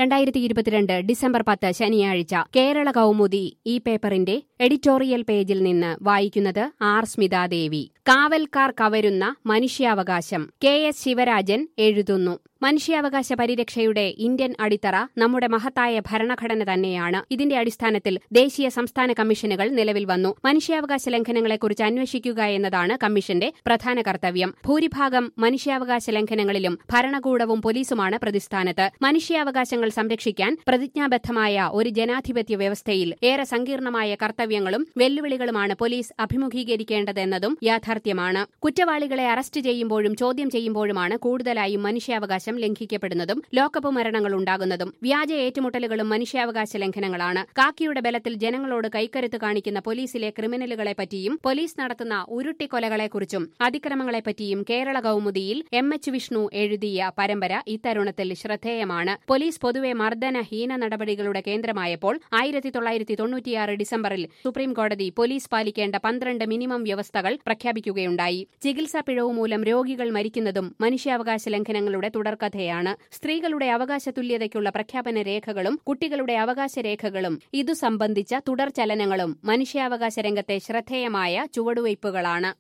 രണ്ടായിരത്തി ഇരുപത്തിരണ്ട് ഡിസംബർ പത്ത് ശനിയാഴ്ച കേരള കൗമുദി ഈ പേപ്പറിന്റെ എഡിറ്റോറിയൽ പേജിൽ നിന്ന് വായിക്കുന്നത് ആർ സ്മിതാദേവി കാവൽക്കാർ കവരുന്ന മനുഷ്യാവകാശം കെ എസ് ശിവരാജൻ എഴുതുന്നു മനുഷ്യാവകാശ പരിരക്ഷയുടെ ഇന്ത്യൻ അടിത്തറ നമ്മുടെ മഹത്തായ ഭരണഘടന തന്നെയാണ് ഇതിന്റെ അടിസ്ഥാനത്തിൽ ദേശീയ സംസ്ഥാന കമ്മീഷനുകൾ നിലവിൽ വന്നു മനുഷ്യാവകാശ ലംഘനങ്ങളെക്കുറിച്ച് അന്വേഷിക്കുക എന്നതാണ് കമ്മീഷന്റെ പ്രധാന കർത്തവ്യം ഭൂരിഭാഗം മനുഷ്യാവകാശ ലംഘനങ്ങളിലും ഭരണകൂടവും പോലീസുമാണ് പ്രതിസ്ഥാനത്ത് മനുഷ്യാവകാശങ്ങൾ സംരക്ഷിക്കാൻ പ്രതിജ്ഞാബദ്ധമായ ഒരു ജനാധിപത്യ വ്യവസ്ഥയിൽ ഏറെ സങ്കീർണമായ കർത്തവ്യങ്ങളും വെല്ലുവിളികളുമാണ് പോലീസ് അഭിമുഖീകരിക്കേണ്ടതെന്നതും യാഥാർത്ഥ്യമാണ് കുറ്റവാളികളെ അറസ്റ്റ് ചെയ്യുമ്പോഴും ചോദ്യം ചെയ്യുമ്പോഴുമാണ് കൂടുതലായും മനുഷ്യാവകാശം ലംഘിക്കപ്പെടുന്നതും ലോക്കപ്പ് മരണങ്ങൾ ഉണ്ടാകുന്നതും വ്യാജ ഏറ്റുമുട്ടലുകളും മനുഷ്യാവകാശ ലംഘനങ്ങളാണ് കാക്കിയുടെ ബലത്തിൽ ജനങ്ങളോട് കൈക്കരുത്ത് കാണിക്കുന്ന പോലീസിലെ ക്രിമിനലുകളെ പറ്റിയും പോലീസ് നടത്തുന്ന ഉരുട്ടിക്കൊലകളെക്കുറിച്ചും അതിക്രമങ്ങളെപ്പറ്റിയും കേരള കൗമുദിയിൽ എം എച്ച് വിഷ്ണു എഴുതിയ പരമ്പര ഇത്തരുണത്തിൽ ശ്രദ്ധേയമാണ് പോലീസ് പൊതുവെ മർദ്ദന ഹീന നടപടികളുടെ കേന്ദ്രമായപ്പോൾ ആയിരത്തി തൊള്ളായിരത്തി തൊണ്ണൂറ്റിയാറ് ഡിസംബറിൽ സുപ്രീം കോടതി പോലീസ് പാലിക്കേണ്ട പന്ത്രണ്ട് മിനിമം വ്യവസ്ഥകൾ പ്രഖ്യാപിക്കുകയുണ്ടായി ചികിത്സാ പിഴവ് മൂലം രോഗികൾ മരിക്കുന്നതും മനുഷ്യാവകാശ ലംഘനങ്ങളുടെ തുടർക്കഥയാണ് സ്ത്രീകളുടെ അവകാശ തുല്യതയ്ക്കുള്ള പ്രഖ്യാപന രേഖകളും കുട്ടികളുടെ അവകാശ രേഖകളും ഇതു സംബന്ധിച്ച തുടർചലനങ്ങളും മനുഷ്യാവകാശ രംഗത്തെ ശ്രദ്ധേയമായ ചുവടുവയ്പുകളാണ്